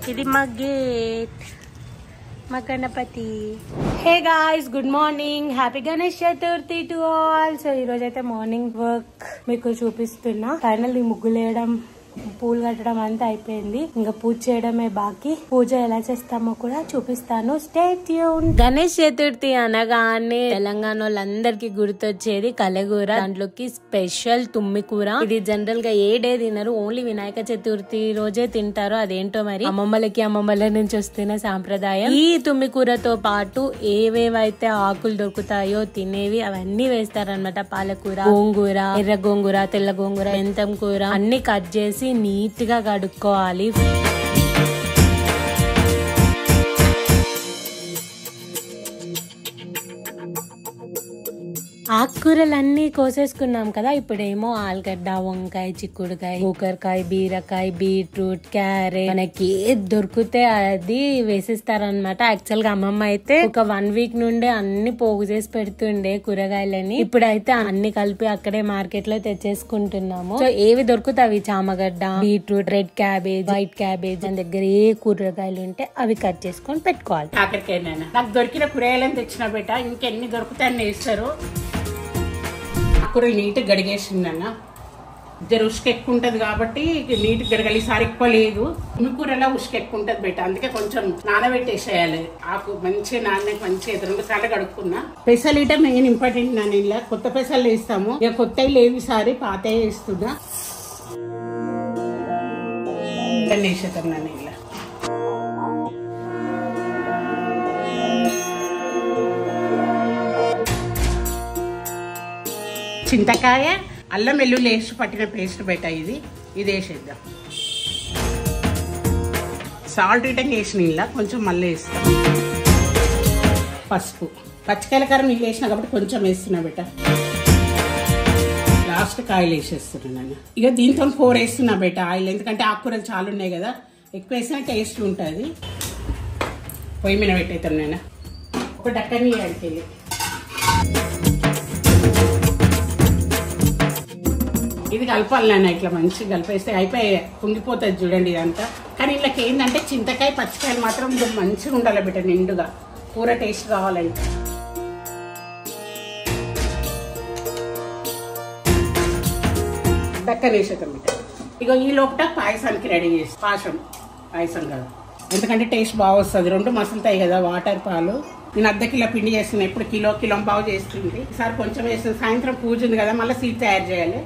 ఇది మా గేట్ మా Ganapati hey guys good morning happy Ganesh Chaturthi to all so ఈ రోజు అయితే మార్నింగ్ వర్క్ మీకు చూపిస్తున్నా ఫైనల్ ముగ్గులు వేయడం పూలు కట్టడం అంతా అయిపోయింది ఇంకా పూజ చేయడమే బాకీ పూజ ఎలా చేస్తామో కూడా చూపిస్తాను స్టే ట్యూన్ గణేష్ చతుర్థి అనగానే తెలంగాణ వాళ్ళందరికీ గుర్తొచ్చేది కలగూర దాంట్లోకి స్పెషల్ తుమ్మి కూర ఇది జనరల్ గా ఏ డే తినరు ఓన్లీ వినాయక చతుర్థి రోజే తింటారు అదేంటో మరి అమ్మమ్మలకి అమ్మమ్మల నుంచి వస్తున్న సాంప్రదాయం ఈ తుమ్మి కూరతో పాటు ఏవేవైతే ఆకులు దొరుకుతాయో తినేవి అవన్నీ వేస్తారనమాట పాలకూర గోంగూర ఎర్ర గోంగూర తెల్ల గోంగూర మెంతం కూర అన్ని కట్ చేసి నీట్ గా కడుక్కోవాలి ఆకుకూరలన్నీ కోసేసుకున్నాం కదా ఇప్పుడేమో ఆలుగడ్డ వంకాయ చిక్కుడుకాయ కూకరకాయ బీరకాయ బీట్రూట్ క్యారెట్ మనకి ఏది దొరికితే అది వేసిస్తారనమాట యాక్చువల్ గా అమ్మమ్మ అయితే ఒక వన్ వీక్ నుండే అన్ని పోగు చేసి పెడుతుండే కూరగాయలని ఇప్పుడైతే అన్ని కలిపి అక్కడే మార్కెట్ లో తెచ్చేసుకుంటున్నాము సో ఏవి దొరుకుతాయి అవి చామగడ్డ beetroot red cabbage white cabbage మన దగ్గర ఏ కూరగాయలు ఉంటే అవి కట్ చేసుకొని పెట్టుకోవాలి కాకరకాయ నాన్న నాకు దొరికిన కూరగాయలను తెచ్చిన బిడ్డ ఇంకెన్ని దొరుకుతాయని వేస్తారు కూరలు నీట్గా గడిగేసిందన్న జర ఉసుక ఎక్కువ ఉంటుంది కాబట్టి నీట్ గడగలి ఈసారి ఎక్కువ లేదు ఉమ్మి కూరలో ఉసుక ఎక్కువ ఉంటుంది బయట అందుకే కొంచెం నానబెట్టేసేయాలి ఆకు మంచిగా నాన్న మంచిగా రెండు సార్లు కడుక్కున్నా పెసలు ఇట మెయిన్ ఇంపార్టెంట్ నాన్న ఇలా కొత్త పెసలు వేస్తాము ఇక కొత్తవి లేవు ఈసారి పాత వేస్తున్నా వేసేద్దాం నాన్న ఇలా చింతకాయ అల్లం వెల్లుల్లి వేసి పట్టిన పేస్ట్ బయట ఇది ఇది వేసేద్దాం సాల్ట్ రిటర్న్ వేసిన ఇలా కొంచెం మళ్ళీ వేస్తాం పసుపు పచ్చికాయల కారం నీళ్ళు వేసిన కాబట్టి కొంచెం వేస్తున్నా బెట లాస్ట్ కాయలు వేసేస్తున్నాను నేను ఇక దీంతో ఫోర్ వేస్తున్నా బెట ఆయిల్ ఎందుకంటే ఆకుకూరలు చాలా ఉన్నాయి కదా ఎక్కువ వేసినా టేస్ట్ ఉంటుంది పొయ్యి మీద పెట్టేస్తాను నేను ఒక డక్కని అడికెళ్ళి ఇది కలపాలి నాన్న ఇట్లా మంచిగా కలిపేస్తే అయిపోయి కుంగిపోతుంది చూడండి ఇదంతా కానీ ఇళ్ళకి ఏంటంటే చింతకాయ పచ్చికాయలు మాత్రం ఇది మంచిగా ఉండాలి బిడ్డ నిండుగా కూర టేస్ట్ కావాలంటే దక్కనేసేద్దాం బిడ్డ ఇక ఈ లోపల పాయసానికి రెడీ చేసి పాశం పాయసం కదా ఎందుకంటే టేస్ట్ బాగా వస్తుంది రెండు మసులుతాయి కదా వాటర్ పాలు నేను అర్ధ కిలో పిండి చేస్తున్నా ఇప్పుడు కిలో కిలో బాగు చేస్తుంది ఈసారి కొంచెం వేస్తుంది సాయంత్రం పూజ ఉంది కదా మళ్ళీ సీట్ తయారు చేయాలి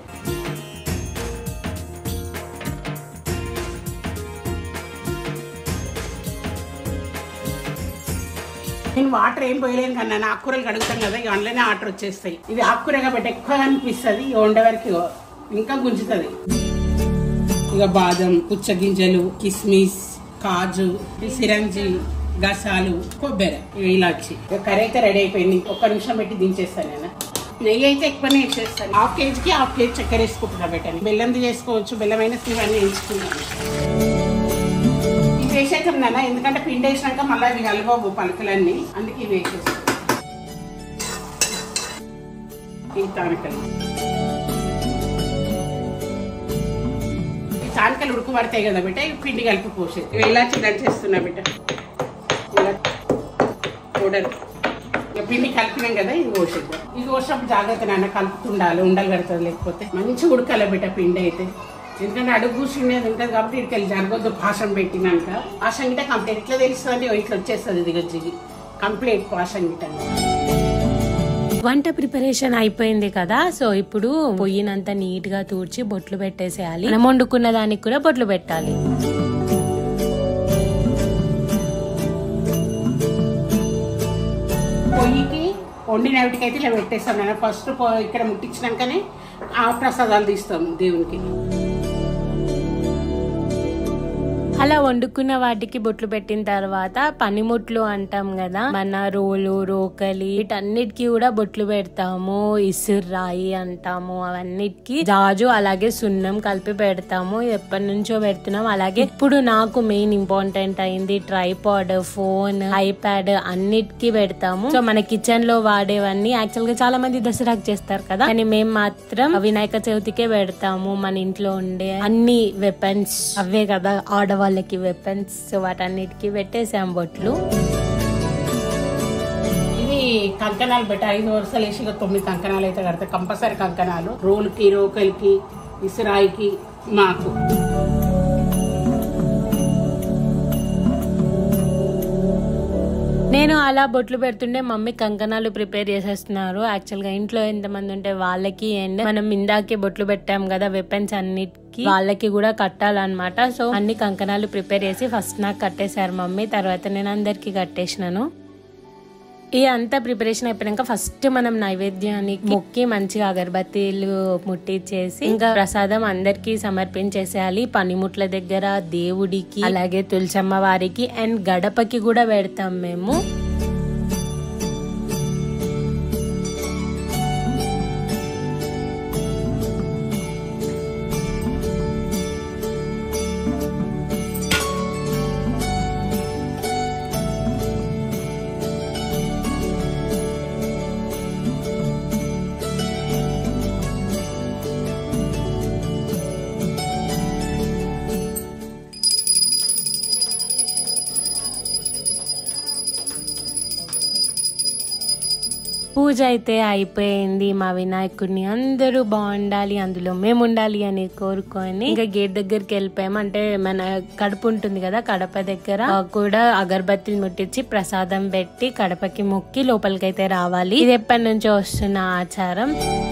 నేను వాటర్ ఏం పోయలేను కన్నా నా ఆకుకూరలు కడుగుతాం కదా ఇక అందులోనే ఆర్డర్ వచ్చేస్తాయి ఇది ఆకుకూర కాబట్టి ఎక్కువ అనిపిస్తుంది ఇక వండే వరకు ఇంకా గుంజుతుంది ఇక బాదం పుచ్చగింజలు కిస్మిస్ కాజు ఈ సిరంజి గసాలు కొబ్బరి ఇవి ఇలాచి ఇక కర్రీ అయితే రెడీ అయిపోయింది ఒక్క నిమిషం పెట్టి దించేస్తాను నేను నెయ్యి అయితే ఎక్కువనే వేసేస్తాను హాఫ్ కేజీకి హాఫ్ కేజీ చక్కెర వేసుకుంటున్నా పెట్టండి బెల్లంది చేసుకోవచ్చు బెల్లమైన ఇవన్నీ వేసుకున్నాను ఇవి వేసేద్దాం నాన్న ఎందుకంటే పిండి వేసినాక మళ్ళీ ఇవి కలవవు పలుకులన్నీ అందుకే ఇవి వేసేస్తాం ఈ తానకలు ఈ తానకలు ఉడుకు పడతాయి కదా బిడ్డ ఇవి పిండి కలిపి పోసేది ఇవి ఇలా దంచేస్తున్నా బిడ్డ ఇలా పౌడర్ ఇక పిండి కలిపినాం కదా ఇది పోసేద్దాం ఇది పోసినప్పుడు జాగ్రత్త నాన్న కలుపుతుండాలి ఉండలు కడుతుంది లేకపోతే మంచి ఉడకాలి బిడ్డ పిండి అయితే ఎందుకంటే అడుగు కూర్చునేది ఉంటుంది కాబట్టి ఇక్కడికి వెళ్ళి జరగొద్దు పాషం పెట్టినాక పాషం గిట్ట కంప్లీట్ ఎట్లా తెలుస్తుంది ఇట్లా వచ్చేస్తుంది ఇది గజ్జిగి కంప్లీట్ పాషం గిట్ట వంట ప్రిపరేషన్ అయిపోయింది కదా సో ఇప్పుడు పొయ్యినంత నీట్ గా తూడ్చి బొట్లు పెట్టేసేయాలి మనం వండుకున్న దానికి కూడా బొట్లు పెట్టాలి పొయ్యికి వండిన వాటికైతే ఇలా పెట్టేస్తాం నేను ఫస్ట్ ఇక్కడ ముట్టించినాకనే ఆ ప్రసాదాలు తీస్తాం దేవునికి అలా వండుకున్న వాటికి బొట్లు పెట్టిన తర్వాత పనిముట్లు అంటాం కదా మన రోలు రోకలి వీటన్నిటికి కూడా బొట్లు పెడతాము ఇసుర్రాయి అంటాము అవన్నిటికి జాజు అలాగే సున్నం కలిపి పెడతాము ఎప్పటి నుంచో పెడుతున్నాం అలాగే ఇప్పుడు నాకు మెయిన్ ఇంపార్టెంట్ అయింది ట్రైపాడ్ ఫోన్ ఐప్యాడ్ అన్నిటికీ పెడతాము సో మన కిచెన్ లో వాడేవన్నీ యాక్చువల్ గా చాలా మంది దసరాకు చేస్తారు కదా కానీ మేము మాత్రం వినాయక చవితికే పెడతాము మన ఇంట్లో ఉండే అన్ని వెపన్స్ అవే కదా ఆడవాళ్ళు వాళ్ళకి వెపన్స్ వాటన్నిటికి పెట్టేసాం బొట్లు ఇది కంకణాలు పెట్టి ఐదు వరుసలు వేసి ఇక తొమ్మిది కంకణాలు అయితే కడతాయి కంపల్సరీ కంకణాలు రోలుకి రోకలికి ఇసురాయికి మాకు నేను అలా బొట్లు పెడుతుంటే మమ్మీ కంకణాలు ప్రిపేర్ చేసేస్తున్నారు యాక్చువల్ గా ఇంట్లో ఎంతమంది ఉంటే వాళ్ళకి అండ్ మనం ఇందాకే బొట్లు పెట్టాం కదా వెపన్స్ అన్నిటికి వాళ్ళకి కూడా కట్టాలన్నమాట సో అన్ని కంకణాలు ప్రిపేర్ చేసి ఫస్ట్ నాకు కట్టేశారు మమ్మీ తర్వాత నేను అందరికి కట్టేసినాను ఈ అంతా ప్రిపరేషన్ అయిపోయాక ఫస్ట్ మనం నైవేద్యానికి మొక్కి మంచిగా అగరబత్తీలు ముట్టించేసి ఇంకా ప్రసాదం అందరికి సమర్పించేసేయాలి పనిముట్ల దగ్గర దేవుడికి అలాగే తులసమ్మ వారికి అండ్ గడపకి కూడా పెడతాం మేము పూజ అయితే అయిపోయింది మా వినాయకుడిని అందరూ బాగుండాలి అందులో మేము ఉండాలి అని కోరుకొని ఇంకా గేట్ దగ్గరికి వెళ్ళిపోయాము అంటే మన కడుపు ఉంటుంది కదా కడప దగ్గర ఆ, కూడా అగరబత్తిని ముట్టించి ప్రసాదం పెట్టి కడపకి మొక్కి లోపలికైతే రావాలి ఇది ఎప్పటి నుంచో వస్తున్న ఆచారం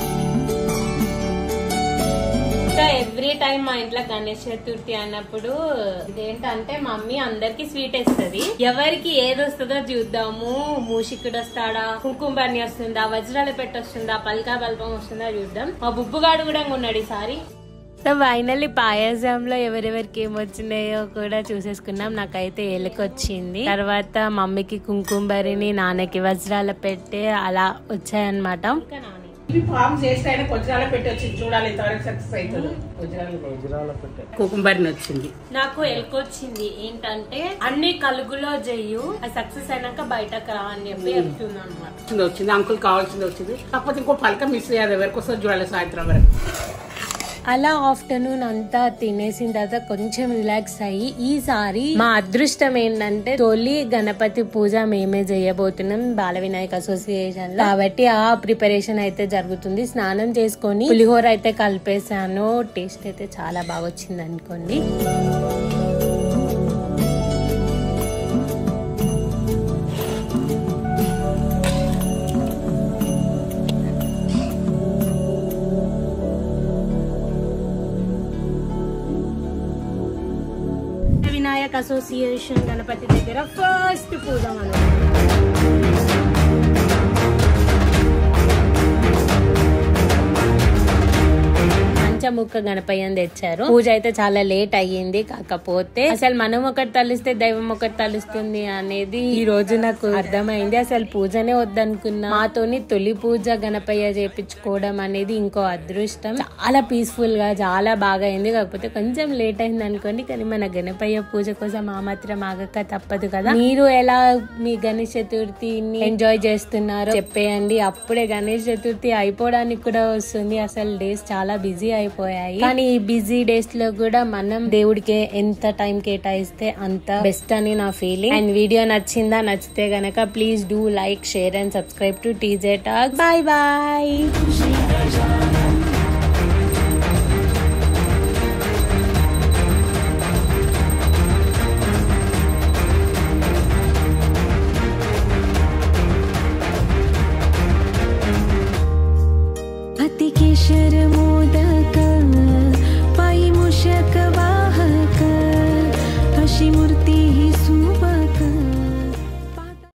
ఇంకా ఎవ్రీ టైం మా ఇంట్లో గణేష్ చతుర్థి అన్నప్పుడు ఇదేంటంటే మమ్మీ అందరికి స్వీట్ ఇస్తుంది ఎవరికి ఏది వస్తుందో చూద్దాము మూషికుడు వస్తాడా కుంకుమ బర్ని వస్తుందా వజ్రాల పెట్టి వస్తుందా పల్కా బల్పం వస్తుందా చూద్దాం మా బుబ్బుగాడు కూడా ఉన్నాడు ఈసారి సో ఫైనల్లీ పాయసంలో ఎవరెవరికి ఏమొచ్చినాయో కూడా చూసేసుకున్నాం నాకైతే ఎలుకొచ్చింది తర్వాత మమ్మీకి కుంకుమబరిని నాన్నకి వజ్రాల పెట్టే అలా వచ్చాయన్నమాట ఇవి ఫామ్ చేస్తే ఆయన వజ్రాల పెట్టి వచ్చింది చూడాలి ఇంతవరకు సక్సెస్ అవుతుంది వజ్రాల కుకుంబరిని వచ్చింది నాకు ఎలుకొచ్చింది ఏంటంటే అన్ని కలుగులో చెయ్యు అది సక్సెస్ అయినాక బయటకు రా అని చెప్పి చెప్తున్నాను అనమాట వచ్చింది వచ్చింది అంకుల్ కావాల్సింది వచ్చింది కాకపోతే ఇంకో పలక మిస్ అయ్యేది ఎవరికి వస్తుంది చూడాలి సాయంత్రం వరకు అలా ఆఫ్టర్నూన్ అంతా తినేసిన తర్వాత కొంచెం రిలాక్స్ అయ్యి ఈసారి మా అదృష్టం ఏంటంటే తొలి గణపతి పూజ మేమే చేయబోతున్నాం బాల వినాయక్ అసోసియేషన్ లో కాబట్టి ఆ ప్రిపరేషన్ అయితే జరుగుతుంది స్నానం చేసుకొని పులిహోర అయితే కలిపేసాను టేస్ట్ అయితే చాలా బాగా వచ్చింది అనుకోండి వినాయక్ అసోసియేషన్ గణపతి దగ్గర ఫస్ట్ పూజ మనం పంచముఖ గణపయ్యని తెచ్చారు పూజ అయితే చాలా లేట్ అయ్యింది కాకపోతే అసలు మనం ఒకటి తలుస్తే దైవం ఒకటి తలుస్తుంది అనేది ఈ రోజు నాకు అర్థమైంది అసలు పూజనే వద్దనుకున్నా మాతోని తొలి పూజ గణపయ్య చేపించుకోవడం అనేది ఇంకో అదృష్టం చాలా పీస్ఫుల్ గా చాలా బాగా అయింది కాకపోతే కొంచెం లేట్ అయింది అనుకోండి కానీ మన గణపయ్య పూజ కోసం ఆ మాత్రం ఆగక తప్పదు కదా మీరు ఎలా మీ గణేష్ చతుర్థిని ఎంజాయ్ చేస్తున్నారో చెప్పేయండి అప్పుడే గణేష్ చతుర్థి అయిపోవడానికి కూడా వస్తుంది అసలు డేస్ చాలా బిజీ అయిపోయాయి కానీ ఈ బిజీ డేస్ లో కూడా మనం దేవుడికి ఎంత టైం కేటాయిస్తే అంత బెస్ట్ అని నా ఫీలింగ్ అండ్ వీడియో నచ్చిందా నచ్చితే గనక please do like share and subscribe to TJ talk bye bye अतिकेशर मोदक पायी मूषक वा